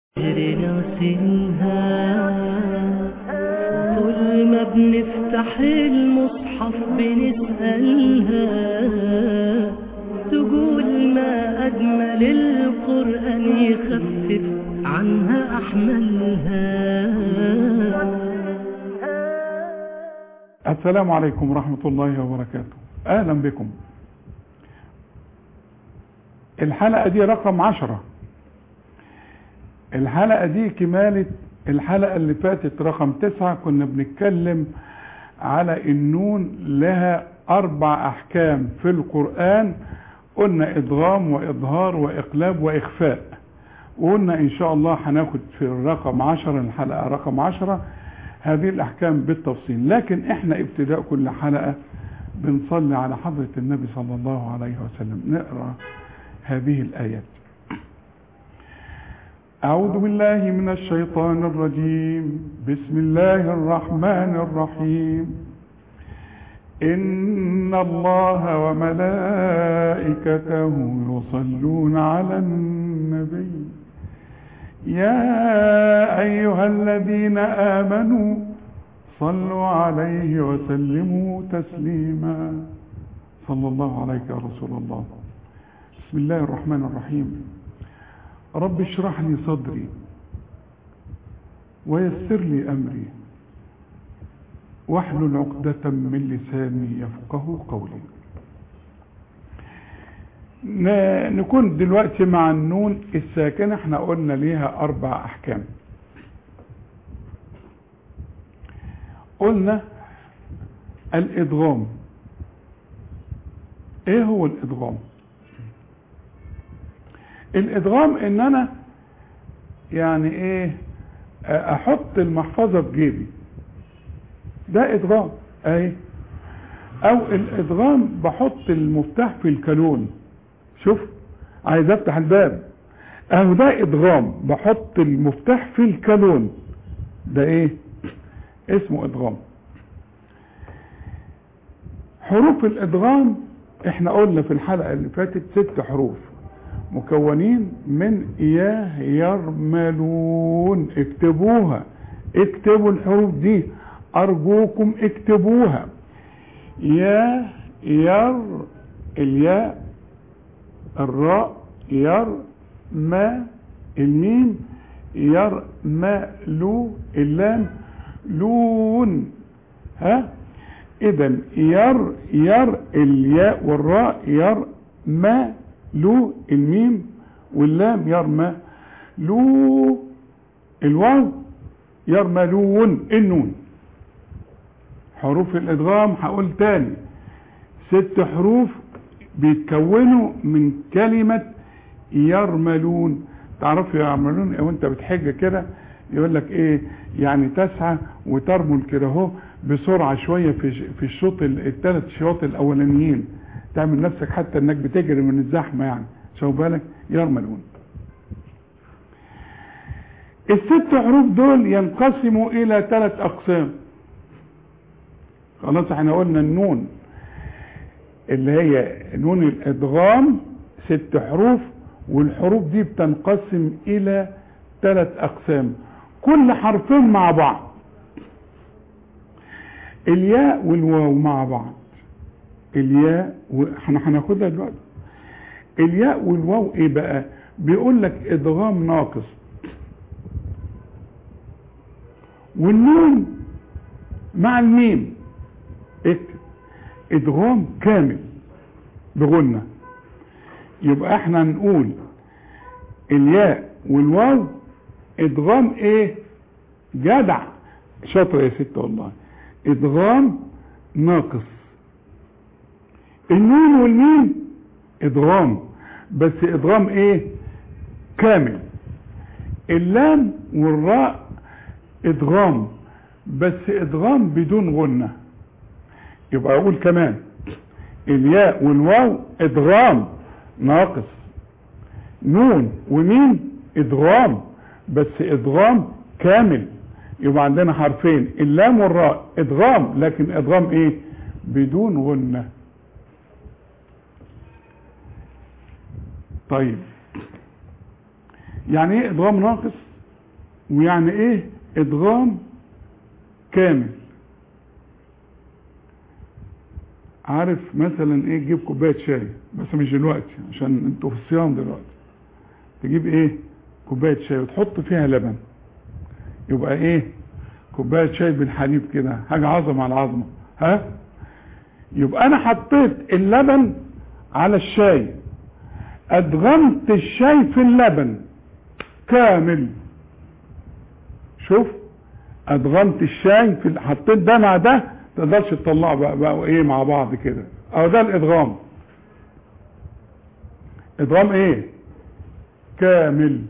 نرسمها كل ما بنفتح المصحف بنسألها تقول ما أجمل القرآن يخفف عنها أحملها السلام عليكم ورحمة الله وبركاته أهلا بكم الحلقة دي رقم عشرة الحلقة دي كمالة الحلقة اللي فاتت رقم تسعة كنا بنتكلم على النون لها أربع أحكام في القرآن قلنا إدغام وإظهار وإقلاب وإخفاء وقلنا إن شاء الله هناخد في الرقم عشرة الحلقة رقم عشرة هذه الأحكام بالتفصيل لكن إحنا ابتداء كل حلقة بنصلي على حضرة النبي صلى الله عليه وسلم نقرأ هذه الآيات أعوذ بالله من الشيطان الرجيم بسم الله الرحمن الرحيم إن الله وملائكته يصلون على النبي يا أيها الذين آمنوا صلوا عليه وسلموا تسليما صلى الله عليك يا رسول الله بسم الله الرحمن الرحيم رب اشرح لي صدري ويسر لي أمري واحلل عقدة من لساني يفقه قولي نكون دلوقتي مع النون الساكنة احنا قلنا ليها أربع أحكام قلنا الإدغام ايه هو الإدغام الادغام ان انا يعني ايه احط المحفظة في جيبي ده ادغام اهي او الادغام بحط المفتاح في الكالون شوف عايز افتح الباب اهو ده ادغام بحط المفتاح في الكالون ده ايه اسمه ادغام حروف الادغام احنا قلنا في الحلقة اللي فاتت ست حروف مكونين من يا يرملون اكتبوها اكتبوا الحروف دي ارجوكم اكتبوها يا ير الياء الراء ير ما الميم ير ما لو اللام لون ها اذا ير ير الياء والراء ير ما لو الميم واللام يرمى لو الواو يرملون النون حروف الادغام هقول تاني ست حروف بيتكونوا من كلمة يرملون تعرفوا يرملون او انت بتحج كده يقول لك ايه يعني تسعى وترمل كده اهو بسرعة شوية في في الشوط الثلاث شواط الاولانيين تعمل نفسك حتى انك بتجري من الزحمة يعني شو بالك يرملون الست حروف دول ينقسموا الى ثلاث اقسام خلاص احنا قلنا النون اللي هي نون الادغام ست حروف والحروف دي بتنقسم الى ثلاث اقسام كل حرفين مع بعض الياء والواو مع بعض الياء احنا هناخدها دلوقتي الياء والواو ايه بقى بيقول لك ادغام ناقص والنون مع الميم اكتب ادغام كامل بغنى يبقى احنا نقول الياء والواو ادغام ايه جدع شاطر يا ست والله ادغام ناقص النون والميم ادغام بس ادغام ايه كامل اللام والراء ادغام بس ادغام بدون غنة يبقى اقول كمان الياء والواو ادغام ناقص نون وميم ادغام بس ادغام كامل يبقى عندنا حرفين اللام والراء ادغام لكن ادغام ايه بدون غنه طيب يعني ايه ادغام ناقص ويعني ايه ادغام كامل عارف مثلا ايه تجيب كوبايه شاي بس مش دلوقتي عشان انتوا في الصيام دلوقتي تجيب ايه كوبايه شاي وتحط فيها لبن يبقى ايه كوبايه شاي بالحليب كده حاجه عظمه على عظمه ها يبقى انا حطيت اللبن على الشاي ادغمت الشاي في اللبن كامل شوف ادغمت الشاي في حطيت ده مع ده تقدرش تطلعه بقى, بقى ايه مع بعض كده او ده الادغام ادغام ايه كامل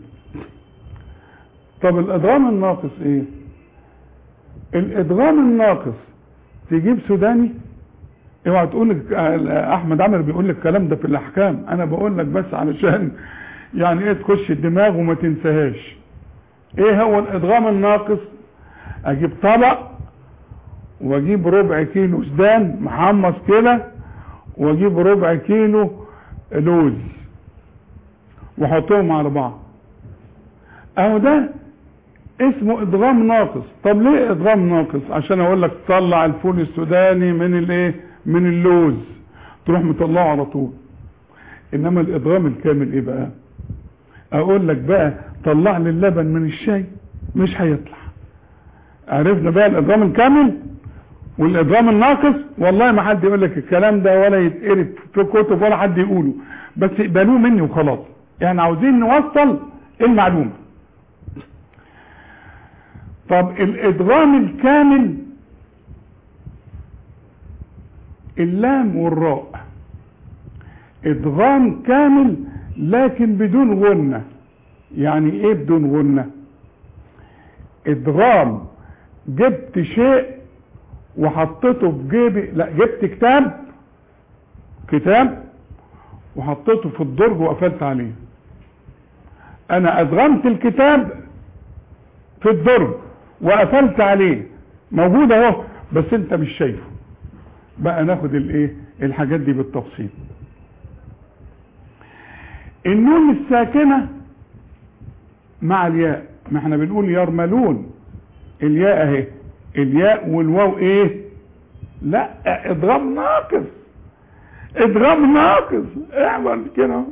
طب الادغام الناقص ايه الادغام الناقص تجيب سوداني اوعى تقول لك احمد عامر بيقول لك الكلام ده في الاحكام انا بقول لك بس علشان يعني ايه تخش الدماغ وما تنساهاش ايه هو الادغام الناقص اجيب طبق واجيب ربع كيلو سودان محمص كده واجيب ربع كيلو لوز واحطهم على بعض اهو ده اسمه ادغام ناقص طب ليه ادغام ناقص عشان اقول لك طلع الفول السوداني من الايه من اللوز تروح مطلعه على طول انما الادغام الكامل ايه بقى اقول لك بقى طلع لي اللبن من الشاي مش هيطلع عرفنا بقى الادغام الكامل والادغام الناقص والله ما حد يقول لك الكلام ده ولا يتقرب في كتب ولا حد يقوله بس اقبلوه مني وخلاص يعني عاوزين نوصل المعلومه طب الادغام الكامل اللام والراء ادغام كامل لكن بدون غنة يعني ايه بدون غنة ادغام جبت شيء وحطيته في جيبي لا جبت كتاب كتاب وحطيته في الدرج وقفلت عليه انا ادغمت الكتاب في الدرج وقفلت عليه موجود اهو بس انت مش شايفه بقى ناخد الايه الحاجات دي بالتفصيل النون الساكنه مع الياء ما احنا بنقول يرملون الياء اهي الياء والواو ايه لا ادغام ناقص ادغام ناقص اعمل كده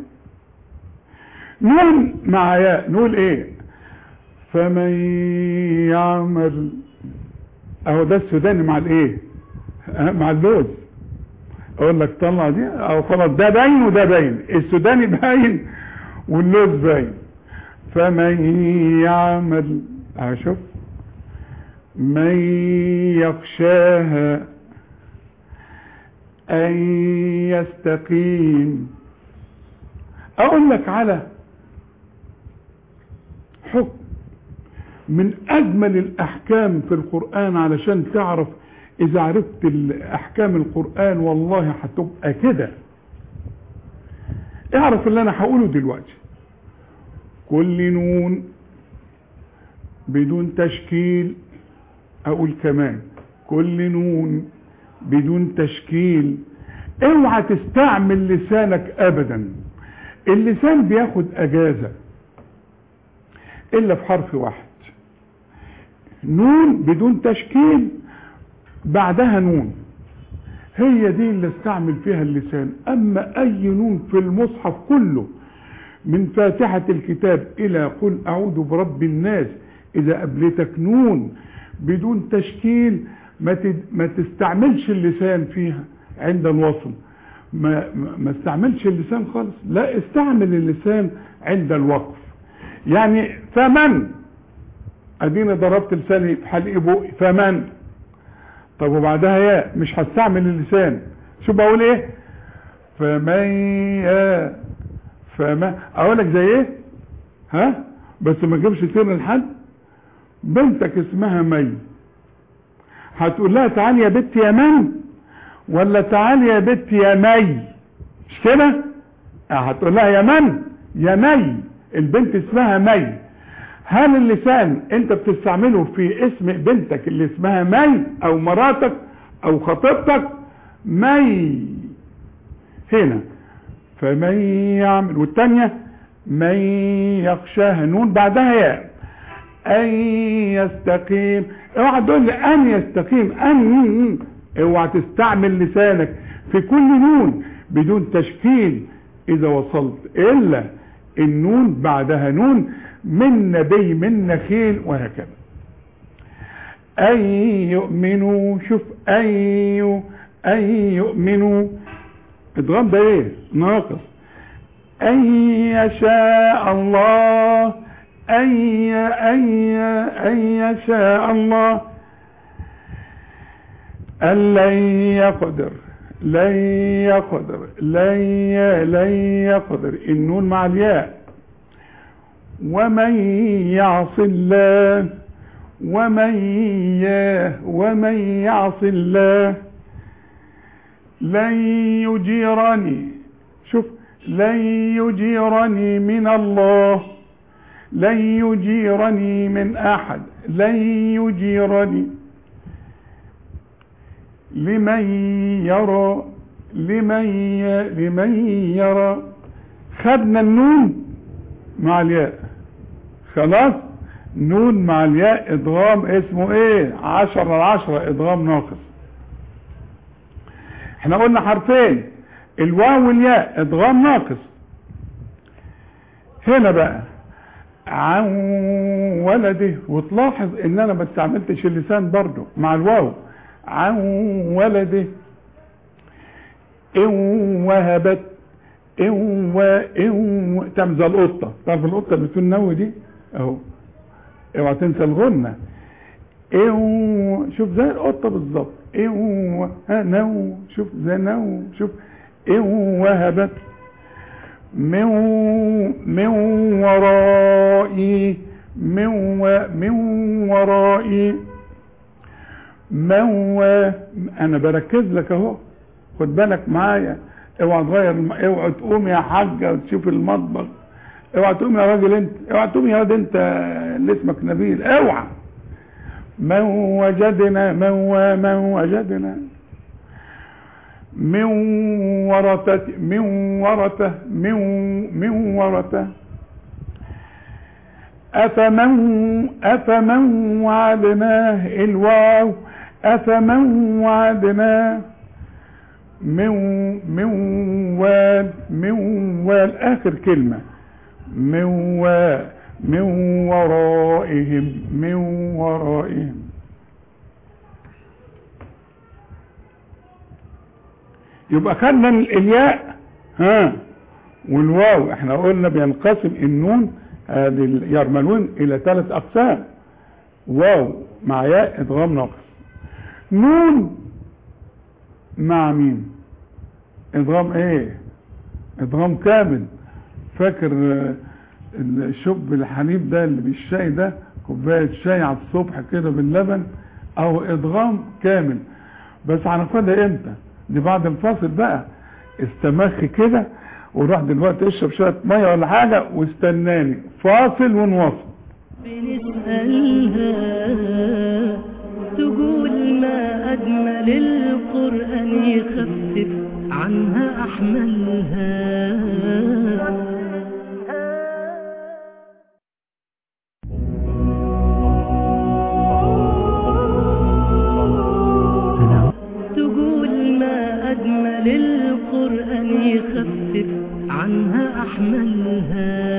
نون مع ياء نقول ايه فمن يعمل اهو ده السوداني مع الايه مع اللوز اقول لك طلع دي او خلاص ده باين وده باين السوداني باين واللوز باين فمن يعمل اشوف من يخشاها ان يستقيم اقول لك على حكم من اجمل الاحكام في القرآن علشان تعرف اذا عرفت احكام القرآن والله هتبقى كده اعرف اللي انا هقوله دلوقتي كل نون بدون تشكيل اقول كمان كل نون بدون تشكيل اوعى تستعمل لسانك ابدا اللسان بياخد اجازة الا في حرف واحد نون بدون تشكيل بعدها نون هي دي اللي استعمل فيها اللسان اما اي نون في المصحف كله من فاتحة الكتاب الى قل اعوذ برب الناس اذا قبلتك نون بدون تشكيل ما ما تستعملش اللسان فيها عند الوصل ما ما استعملش اللسان خالص لا استعمل اللسان عند الوقف يعني فمن اديني ضربت لساني في حلق بوقي فمن طب وبعدها يا مش هستعمل اللسان شو بقول ايه فمن يا فما اقول لك زي ايه ها بس ما تجيبش سر لحد بنتك اسمها مي هتقول لها تعالي يا بنت يا من ولا تعالي يا بنت يا مي مش كده هتقول لها يا من يا مي البنت اسمها مي هل اللسان انت بتستعمله في اسم بنتك اللي اسمها مي او مراتك او خطيبتك مي هنا فمن يعمل والتانية من يخشاها نون بعدها ياء ان يستقيم اوعى تقول لي ان يستقيم ان اوعى تستعمل لسانك في كل نون بدون تشكيل اذا وصلت الا النون بعدها نون من نبي من نخيل وهكذا أن يؤمنوا شوف أن ي- أن يؤمنوا ادغام ده ايه ناقص أن يشاء الله أن ي- أن ي- أن يشاء الله أن لن يقدر لن يقدر لن ي- لن يقدر النون مع الياء ومن يعص الله ومن ي- ومن يعص الله لن يجيرني شوف لن يجيرني من الله لن يجيرني من احد لن يجيرني لمن يرى لمن ي... لمن يرى خدنا النون مع الياء خلاص نون مع الياء ادغام اسمه ايه عشرة العشرة ادغام ناقص احنا قلنا حرفين الواو والياء ادغام ناقص هنا بقى عن ولده وتلاحظ ان انا ما استعملتش اللسان برضو مع الواو عن ولده ان وهبت ان و ان تمزى القطه تعرف القطه بتقول نو دي اهو اوعى تنسى الغنة ايو شوف زي القطة بالظبط ايو ها نو شوف زي نو شوف ايو وهبت من من ورائي من و من ورائي من و انا بركز لك اهو خد بالك معايا اوعى تغير الم... اوعى تقوم يا حاجه وتشوف المطبخ اوعى تقوم يا راجل انت اوعى تقوم يا راجل انت اللي اسمك نبيل اوعى من وجدنا من ومن وجدنا من ورثة من ورثة من من ورثة أفمن أفمن وعدناه الواو أفمن وعدناه من من وال من وال آخر كلمة من و من ورائهم من ورائهم يبقى خدنا الياء ها والواو احنا قلنا بينقسم النون هذه اليرملون الى ثلاث اقسام واو مع ياء ادغام ناقص نون مع مين ادغام ايه ادغام كامل فاكر آه، الشب الحليب ده اللي بالشاي ده كوبايه شاي على الصبح كده باللبن او ادغام كامل بس هناخدها امتى دي بعد الفاصل بقى استمخ كده وروح دلوقتي اشرب شويه ميه ولا حاجه واستناني فاصل ونواصل بنسألها تقول ما أجمل القرآن يخفف عنها أحملها تقول ما أجمل القرآن يخفف عنها أحملها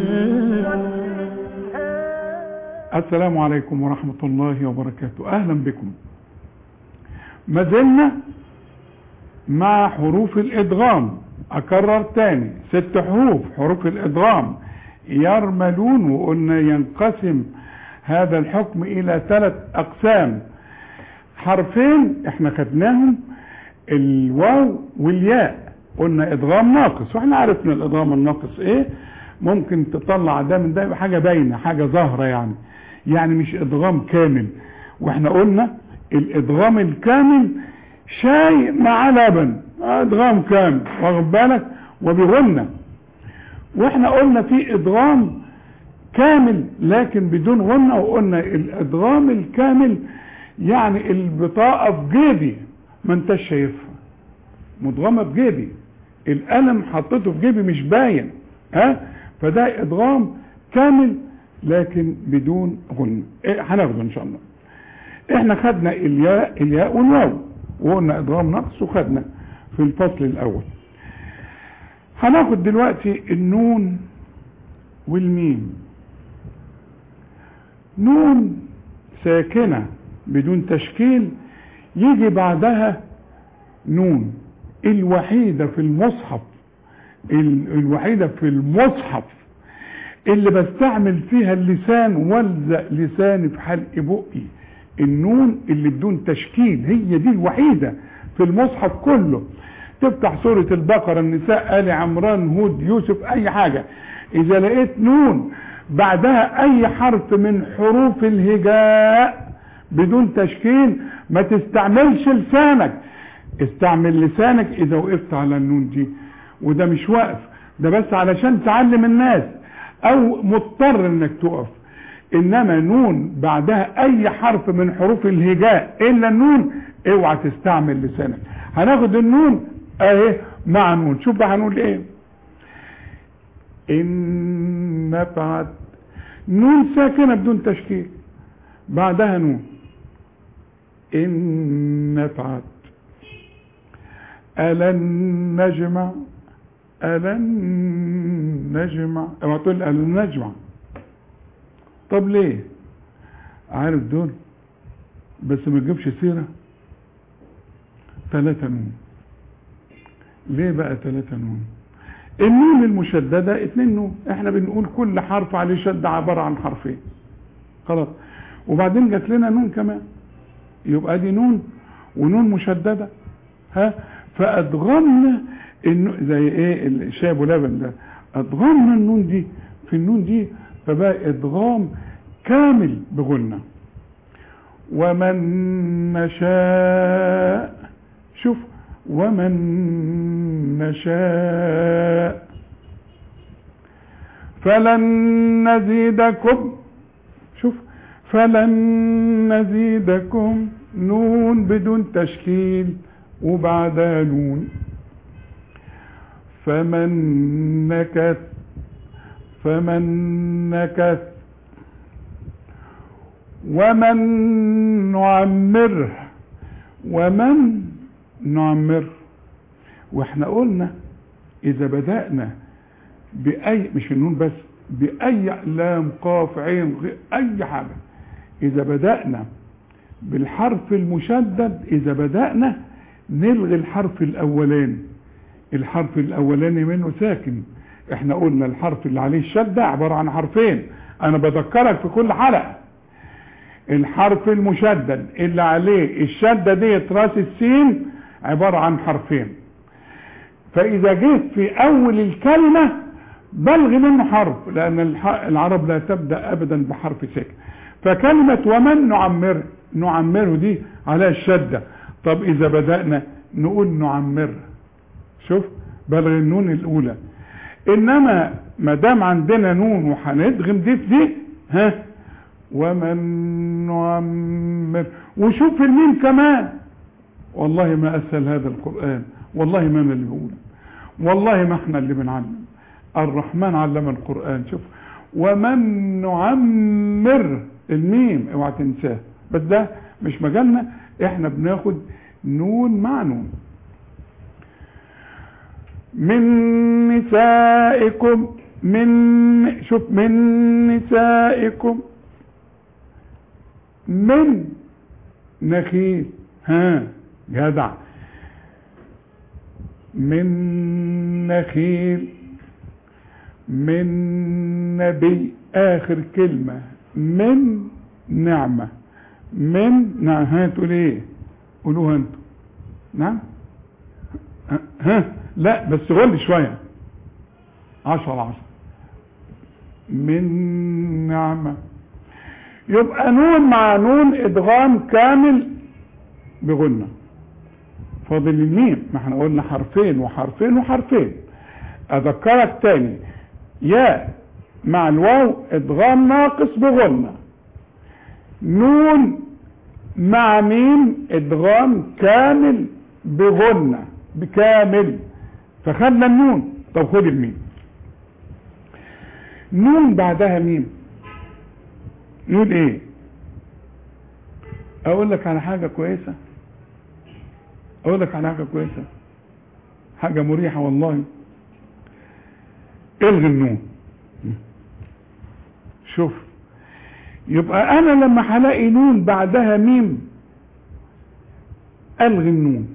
السلام عليكم ورحمة الله وبركاته أهلا بكم ما زلنا مع حروف الإدغام أكرر تاني ست حروف حروف الإدغام يرملون وقلنا ينقسم هذا الحكم إلى ثلاث أقسام حرفين احنا خدناهم الواو والياء قلنا ادغام ناقص واحنا عرفنا الادغام الناقص ايه ممكن تطلع ده من ده يبقى حاجه باينه حاجه ظاهره يعني يعني مش ادغام كامل واحنا قلنا الادغام الكامل شاي مع لبن ادغام كامل واخد بالك وبغنى واحنا قلنا في ادغام كامل لكن بدون غنى وقلنا الادغام الكامل يعني البطاقه في جيبي ما انتش شايفها مدغمه في جيبي القلم حطيته في جيبي مش باين ها فده ادغام كامل لكن بدون غنة إيه هناخده ان شاء الله احنا خدنا الياء الياء والواو وقلنا ادغام نقص وخدنا في الفصل الاول هناخد دلوقتي النون والميم نون ساكنة بدون تشكيل يجي بعدها نون الوحيدة في المصحف ال- الوحيدة في المصحف اللي بستعمل فيها اللسان والزق لساني في حلق بقي النون اللي بدون تشكيل هي دي الوحيدة في المصحف كله تفتح سورة البقرة النساء آل عمران هود يوسف أي حاجة إذا لقيت نون بعدها أي حرف من حروف الهجاء بدون تشكيل ما تستعملش لسانك استعمل لسانك إذا وقفت على النون دي وده مش واقف ده بس علشان تعلم الناس أو مضطر إنك تقف انما نون بعدها اي حرف من حروف الهجاء الا النون اوعى تستعمل لسانك هناخد النون اهي مع نون شوف بقى هنقول ايه ان نفعت نون ساكنه بدون تشكيل بعدها نون ان نفعت ألن نجمع ألن نجمع اوعى تقول ألن نجمع طب ليه عارف دول بس ما تجيبش سيرة ثلاثة نون ليه بقى ثلاثة نون النون المشددة اتنين نون احنا بنقول كل حرف عليه شد عبارة عن حرفين خلاص وبعدين جات لنا نون كمان يبقى دي نون ونون مشددة ها فادغمنا النو... زي ايه الشاي ابو لبن ده ادغمنا النون دي في النون دي فبقى ادغام كامل بغنة ومن نشاء شوف ومن نشاء فلن نزيدكم شوف فلن نزيدكم نون بدون تشكيل وبعدها نون فمن نكث فمن نكث ومن نعمره ومن نعمره واحنا قلنا اذا بدأنا بأي مش النون بس بأي لام قاف عين غ- أي حاجة إذا بدأنا بالحرف المشدد إذا بدأنا نلغي الحرف الأولاني الحرف الأولاني منه ساكن احنا قلنا الحرف اللي عليه الشدة عبارة عن حرفين أنا بذكرك في كل حلقة الحرف المشدد اللي عليه الشدة ديت راس السين عبارة عن حرفين فإذا جيت في أول الكلمة بلغي منه حرف لأن الح- العرب لا تبدأ أبدا بحرف ساكن فكلمة ومن نعمر نعمره دي على الشدة طب إذا بدأنا نقول نعمر شوف بلغي النون الأولى إنما ما دام عندنا نون وهندغم دي في دي ها ومن نعمر وشوف الميم كمان والله ما أسهل هذا القرآن والله ما أنا اللي بقوله والله ما احنا اللي بنعلم الرحمن علم القرآن شوف ومن نعمر الميم اوعى تنساه بس ده مش مجالنا احنا بناخد نون مع نون من نسائكم من شوف من نسائكم من نخيل ها جدع من نخيل من نبي اخر كلمة من نعمة من نعم ها تقول ايه قولوها انتوا نعم ها, ها لا بس غل شوية عشرة على عشرة من نعمة يبقى نون مع نون ادغام كامل بغنة فاضل الميم ما احنا قلنا حرفين وحرفين وحرفين اذكرك تاني يا مع الواو ادغام ناقص بغنة نون مع ميم ادغام كامل بغنة بكامل فخدنا النون طب خد الميم نون بعدها ميم نقول ايه اقول لك على حاجة كويسة اقول لك على حاجة كويسة حاجة مريحة والله الغي النون شوف يبقى انا لما هلاقي نون بعدها ميم الغي النون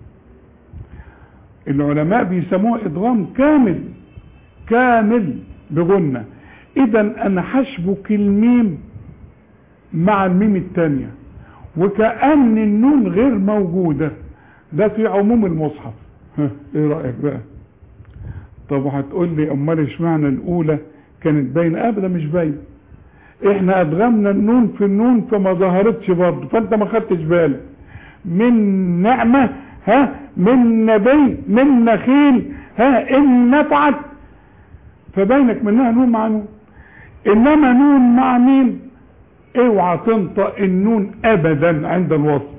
العلماء بيسموها ادغام كامل كامل بغنة اذا انا هشبك الميم مع الميم التانية وكأن النون غير موجودة ده في عموم المصحف ها ايه رأيك بقى طب هتقول لي امال اشمعنى الاولى كانت باينه ابدا مش باينه احنا ادغمنا النون في النون فما ظهرتش برضه فانت ما خدتش بالك من نعمه ها من نبي من نخيل ها ان نفعت فبينك منها نون مع نون انما نون مع مين اوعى تنطق النون ابدا عند الوصف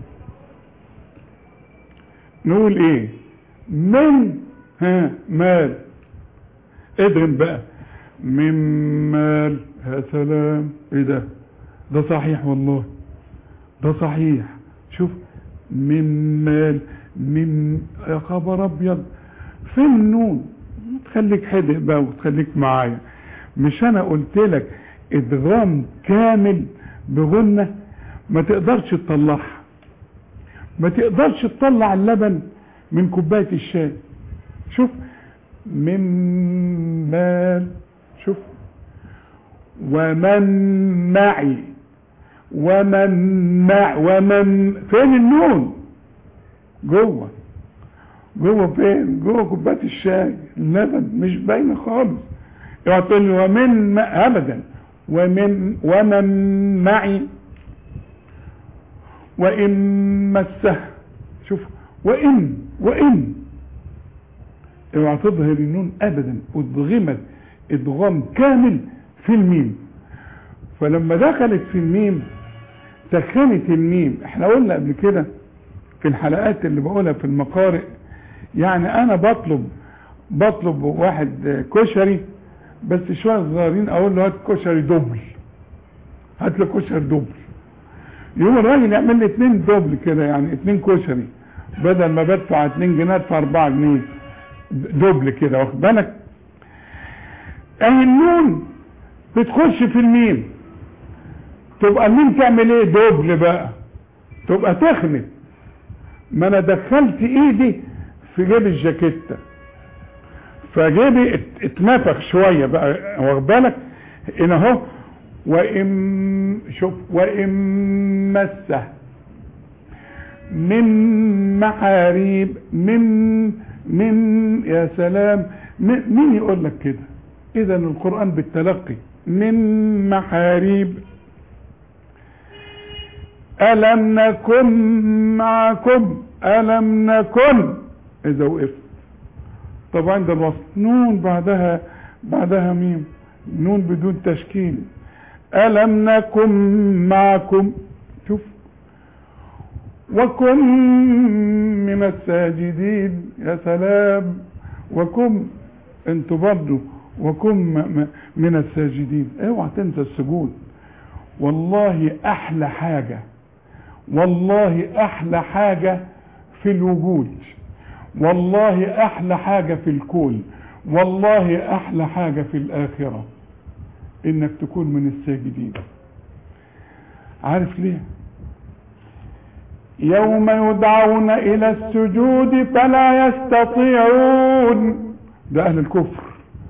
نقول ايه من ها مال ادغم بقى من مال يا سلام ايه ده ده صحيح والله ده صحيح شوف من مال من يا خبر ابيض فين النون تخليك حدق بقى وتخليك معايا مش انا قلت لك ادغام كامل بغنة ما تقدرش تطلعها ما تقدرش تطلع اللبن من كوباية الشاي شوف من مال شوف ومن معي ومن مع ومن فين النون جوه جوه فين جوه كوبايه الشاي اللبن مش باينه خالص اوعى تقول لي ومن ما ابدا ومن ومن معي وان مسه شوف وان وان اوعى تظهر النون ابدا ادغمت ادغام كامل في الميم فلما دخلت في الميم سخنت الميم احنا قلنا قبل كده في الحلقات اللي بقولها في المقارئ يعني انا بطلب بطلب واحد كشري بس شويه صغيرين اقول له هات كشري دبل هات لي كشري دبل يقوم الراجل يعمل لي اتنين دبل كده يعني اتنين كشري بدل ما بدفع اتنين جنيه ادفع اربعة جنيه دبل كده واخد بالك اهي النون بتخش في الميم تبقى الميم تعمل ايه دبل بقى تبقى تخنت ما انا دخلت ايدي في جيب الجاكيته فجيبي اتنفخ شويه بقى واخد بالك هنا اهو وان شوف وان مسه من محاريب من من يا سلام مين يقول لك كده اذا القرآن بالتلقي من محاريب ألم نكن معكم ألم نكن إذا وقف طبعا ده الوصف نون بعدها بعدها ميم نون بدون تشكيل ألم نكن معكم شوف وكن من الساجدين يا سلام وكن انتوا برضو وكن من الساجدين اوعى تنسى السجود والله احلى حاجة والله احلى حاجة في الوجود والله احلى حاجة في الكون والله احلى حاجة في الاخرة انك تكون من الساجدين عارف ليه يوم يدعون الى السجود فلا يستطيعون ده اهل الكفر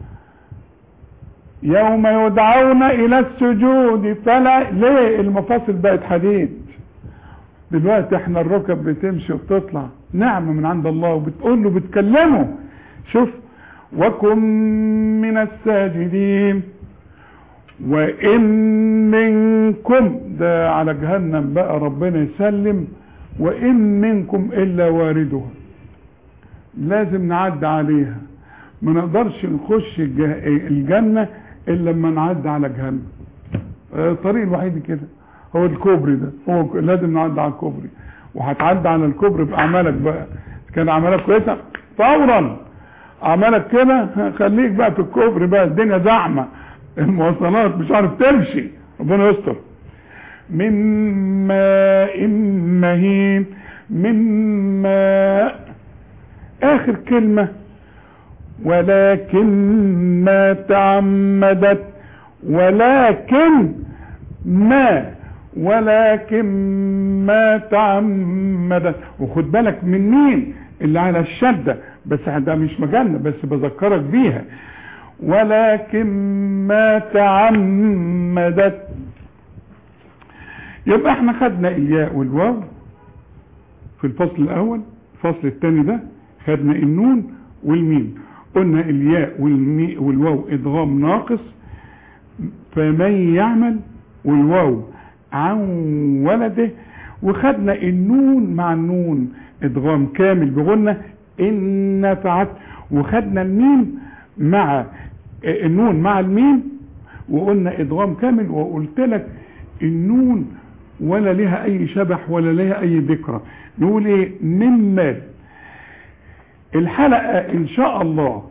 يوم يدعون الى السجود فلا ليه المفاصل بقت حديد دلوقتي احنا الركب بتمشي وبتطلع نعمة من عند الله وبتقول له بتكلمه شوف وكن من الساجدين وان منكم ده على جهنم بقى ربنا يسلم وان منكم الا واردها لازم نعدي عليها ما نقدرش نخش الجنة الا لما نعدي على جهنم الطريق الوحيد كده هو الكوبري ده هو لازم نعدي على الكوبري وهتعدي على الكوبري باعمالك بقى كان اعمالك كويسه فورا اعمالك كده خليك بقى في الكوبري بقى الدنيا زحمه المواصلات مش عارف تمشي ربنا يستر من ماء مهين من ماء اخر كلمة ولكن ما تعمدت ولكن ما ولكن ما تعمدت وخد بالك من مين اللي على الشدة بس ده مش مجالنا بس بذكرك بيها ولكن ما تعمدت يبقى احنا خدنا الياء والواو في الفصل الاول الفصل الثاني ده خدنا النون والميم قلنا الياء والمي والواو ادغام ناقص فمن يعمل والواو عن ولده وخدنا النون مع النون ادغام كامل بغنى ان نفعت وخدنا الميم مع النون مع الميم وقلنا ادغام كامل وقلت لك النون ولا لها اي شبح ولا لها اي ذكرى نقول ايه من مال الحلقة ان شاء الله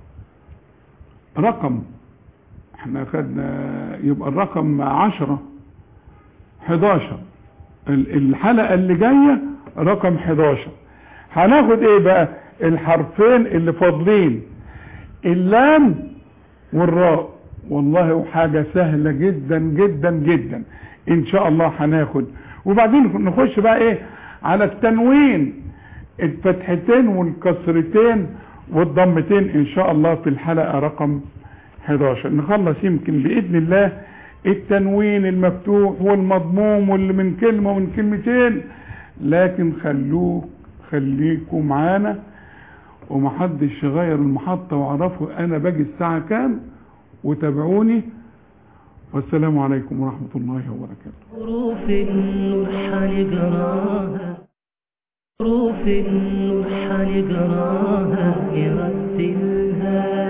رقم احنا خدنا يبقى الرقم عشرة حداشر الحلقة اللي جاية رقم حداشر هناخد ايه بقى الحرفين اللي فاضلين اللام والراء والله حاجة سهلة جدا جدا جدا ان شاء الله هناخد وبعدين نخش بقى ايه على التنوين الفتحتين والكسرتين والضمتين ان شاء الله في الحلقة رقم 11 نخلص يمكن باذن الله التنوين المفتوح والمضموم واللي من كلمة ومن كلمتين لكن خلوه خليكم معانا ومحدش يغير المحطة وعرفوا انا باجي الساعة كام وتابعوني والسلام عليكم ورحمة الله وبركاته حروف النور حنقراها حروف النور حنقراها نرتلها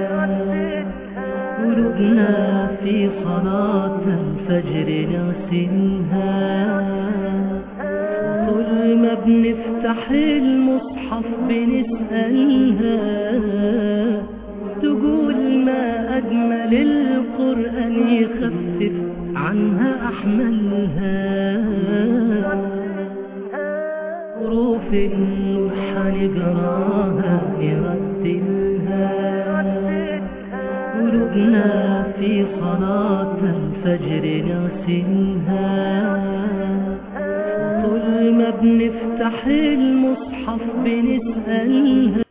قلوبنا في صلاة الفجر نغسلها كل ما بنفتح المصحف بنسألها تقول ما أجمل القرآن يخفف عنها أحملها حروف النور حنقراها نرتلها قلوبنا في صلاة الفجر نغسلها كل ما بنفتح المصحف بنسألها